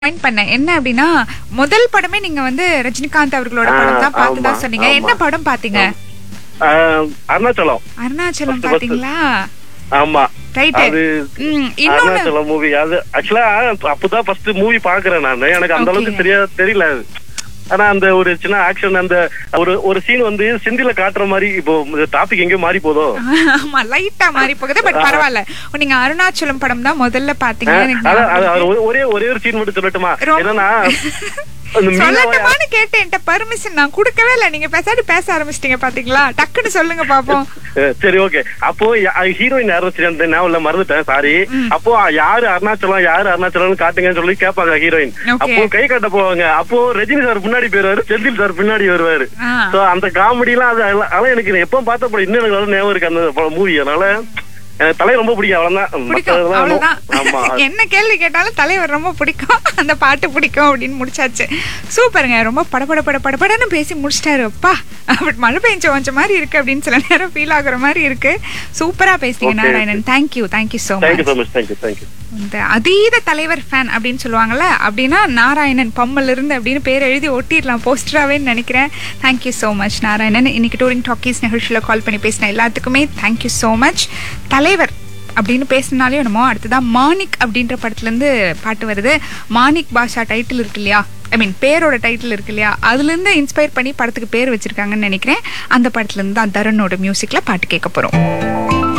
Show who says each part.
Speaker 1: Point பண்ணேன் என்ன அப்படின்னா முதல் படமே நீங்க வந்து ரஜினிகாந்த் அவர்களோட
Speaker 2: ஆ,
Speaker 1: படம் தான் பார்த்து தான்
Speaker 2: ஆமா,
Speaker 1: சொன்னீங்க
Speaker 2: ஆமா.
Speaker 1: என்ன படம் பாத்தீங்க
Speaker 2: ஆஹ், அருணாச்சலம்
Speaker 1: அருணாச்சலம்
Speaker 2: First, first.
Speaker 1: பாத்தீங்களா
Speaker 2: ஆமா
Speaker 1: ரைட்
Speaker 2: அது
Speaker 1: ம் இன்னொன்னு
Speaker 2: அருணாச்சலம் மூவி அது ஆக்சுவலா அப்பதான் ஃபர்ஸ்ட் மூவி பாக்குறேன் நான் எனக்கு அந்த
Speaker 1: Okay.
Speaker 2: அளவுக்கு சரியா தெரியல அது. ஆனா அந்த ஒரு சின்ன ஆக்ஷன் அந்த ஒரு ஒரு சீன் வந்து செந்தில காட்டுற மாதிரி இப்போ டாபிக் எங்கேயோ மாறி போதோ
Speaker 1: ஆமா லைட்டா மாறி போகுது பட் பரவாயில்ல நீங்க அருணாச்சலம் படம் தான் முதல்ல பாத்தீங்க
Speaker 2: ஆஹ்,
Speaker 1: எனக்கு
Speaker 2: அதான், அது-
Speaker 1: ஞாபகம்
Speaker 2: அது
Speaker 1: இருக்கு.
Speaker 2: ஒரே- ஒரே ஒரே ஒரு சீன் மட்டும் சொல்லட்டுமா
Speaker 1: ரொம்ப-
Speaker 2: என்னன்னா அந்த மீனாவை
Speaker 1: சொல்லட்டுமான்னு கேட்டேன் என்கிட்ட பர்மிஷன் நான் கொடுக்கவே இல்ல நீங்க பேசாடி பேச ஆரம்பிச்சிட்டீங்க பாத்தீங்களா டக்குன்னு சொல்லுங்க பாப்போம்
Speaker 2: அஹ் சரி ஓகே அப்போ ஹீரோயின் யாரும் சரி அந்த ஞாபகம் இல்ல, மறந்துட்டேன் சாரி
Speaker 1: ம்.
Speaker 2: அப்போ யாரு அருணாச்சலம் யாரு அருணாச்சலம் காட்டுங்கன்னு சொல்லி கேட்பாங்க ஹீரோயின்
Speaker 1: Okay.
Speaker 2: அப்போ கை காட்ட போவாங்க அப்போ ரஜினி சார் முன்னாடி போயிருவாரு செந்தில் சார் பின்னாடி வருவாரு
Speaker 1: ஆ.
Speaker 2: சோ அந்த காமெடி எல்லாம் அது எல்லாம் அதெல்லாம் எனக்கு எப்போ பார்த்த படம் இன்னும் எனக்கு நல்லா ஞாபகம் இருக்கு அந்த மூவி அதனால எனக்கு தலை ரொம்ப பிடிக்கும் அவ்வளவுதான்
Speaker 1: பிடிக்கும்
Speaker 2: மத்ததெல்லாம்
Speaker 1: அவ்வளவுதான்
Speaker 2: ஆமா
Speaker 1: என்ன கேள்வி கேட்டாலும் தலைவர் ரொம்ப பிடிக்கும் அந்த பாட்டு பிடிக்கும் அப்படின்னு முடிச்சாச்சு சூப்பருங்க ரொம்ப படபட பட படபடன்னு பேசி முடிச்சிட்டாரு அப்பா அப்படி மழை பெஞ்ச கொஞ்சம் மாதிரி இருக்கு அப்படின்னு சில நேரம் ஃபீல் ஆகுற மாதிரி இருக்கு சூப்பரா பேசுறீங்க
Speaker 2: Okay.
Speaker 1: Narayanan thank you thank you so
Speaker 2: thank you
Speaker 1: much
Speaker 2: so much thank you thank you
Speaker 1: இந்த அதீத தலைவர் ஃபேன் அப்படின்னு சொல்லுவாங்கல்ல அப்படின்னா நாராயணன் பம்மல் இருந்து அப்படின்னு பேர் எழுதி ஒட்டிடலாம் போஸ்டராகவே நினைக்கிறேன் தேங்க்யூ ஸோ மச் நாராயணன் இன்னைக்கு டூரிங் டாக்கீஸ் நிகழ்ச்சியில் கால் பண்ணி பேசின எல்லாத்துக்குமே தேங்க்யூ ஸோ மச் தலைவர் அப்படின்னு பேசினாலே என்னமோ அடுத்ததான் மாணிக் அப்படின்ற படத்துலேருந்து பாட்டு வருது மாணிக் பாஷா டைட்டில் இருக்கு இல்லையா ஐ மீன் பேரோட டைட்டில் இருக்கு இல்லையா அதுலேருந்து இன்ஸ்பயர் பண்ணி படத்துக்கு பேர் வச்சிருக்காங்கன்னு நினைக்கிறேன் அந்த படத்துலேருந்து தான் தரனோட மியூசிக்கில் பாட்டு கேட்க போகிறோம்